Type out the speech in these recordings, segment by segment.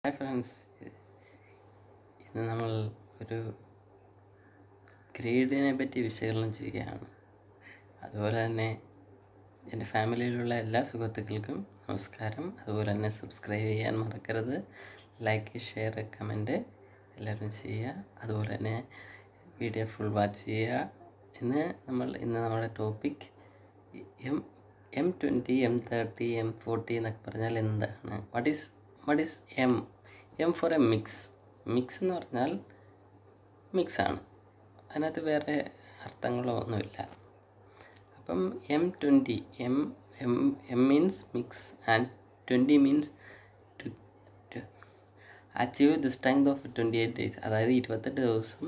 hi friends ഇന്ന് നമ്മൾ ഒരു ഗ്രേഡിനെ പറ്റി വിശകലനം ചെയ്യുകയാണ് അതുപോലെ തന്നെ എൻ്റെ ഫാമിലിയിലുള്ള എല്ലാ സുഹൃത്തുക്കൾക്കും നമസ്കാരം അതുപോലെ തന്നെ സബ്സ്ക്രൈബ് ചെയ്യാൻ മറക്കരുത് ലൈക്ക് ഷെയർ കമൻറ്റ് എല്ലാവരും ചെയ്യുക അതുപോലെ തന്നെ വീഡിയോ ഫുൾ വാച്ച് ചെയ്യുക ഇന്ന് നമ്മൾ ഇന്ന് നമ്മുടെ topic M M twenty M thirty M forty എന്നൊക്കെ പറഞ്ഞാൽ എന്താണ് what is what is M M for a mix mix എന്ന് പറഞ്ഞാൽ മിക്സാണ് അതിനകത്ത് വേറെ അർത്ഥങ്ങളോ ഒന്നുമില്ല അപ്പം M twenty M M M means mix and twenty means to achieve the strength of twenty eight days അതായത് ഇരുപത്തെട്ട് ദിവസം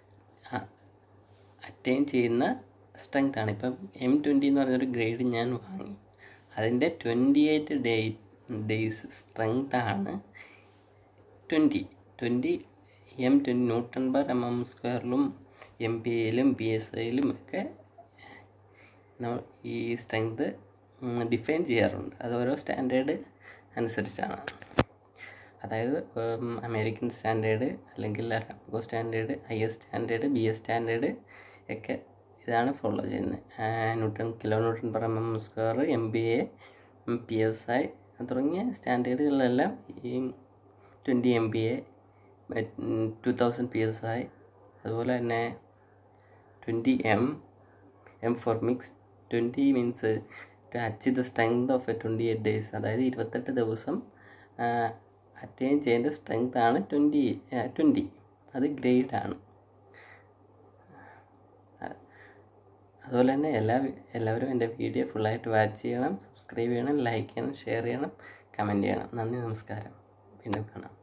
അറ്റൈൻ ചെയ്യുന്ന സ്ട്രെങ്ത് ആണ് ഇപ്പം എം ട്വൻറ്റി എന്ന് പറഞ്ഞൊരു ഗ്രേഡ് ഞാൻ വാങ്ങി അതിൻ്റെ twenty eight day days strength ആണ് twenty twenty M twenty newton per M M സ്ക്വയറിലും എം പി എയിലും പി എസ് ഐയിലും ഒക്കെ നമ്മൾ ഈ സ്ട്രെങ്ത് ഡിഫൈൻ ചെയ്യാറുണ്ട് അത് ഓരോ സ്റ്റാൻഡേർഡ് അനുസരിച്ചാണ് അതായത് അമേരിക്കൻ സ്റ്റാൻഡേർഡ് അല്ലെങ്കിൽ അറാബിക്കോ standard I S standard B S standard ഒക്കെ ഇതാണ് ഫോളോ ചെയ്യുന്നത് newton kilo newton per M M square M B A P S I തുടങ്ങിയ സ്റ്റാൻഡേർഡുകളിലെല്ലാം ഈ twenty M B A two thousand P S I അതുപോലെ തന്നെ twenty M M for mix twenty means to achieve the strength of a twenty eight days അതായത് ഇരുപത്തെട്ട് ദിവസം attain ചെയ്യേണ്ട strength ആണ് ട്വൻറ്റി ട്വൻറ്റി അത് ഗ്രേഡാണ് അതുപോലെ തന്നെ എല്ലാ എല്ലാവരും എൻ്റെ വീഡിയോ ഫുള്ളായിട്ട് വാച്ച് ചെയ്യണം സബ്സ്ക്രൈബ് ചെയ്യണം ലൈക്ക് ചെയ്യണം ഷെയർ ചെയ്യണം കമൻറ്റ് ചെയ്യണം നന്ദി നമസ്കാരം വീണ്ടും കാണാം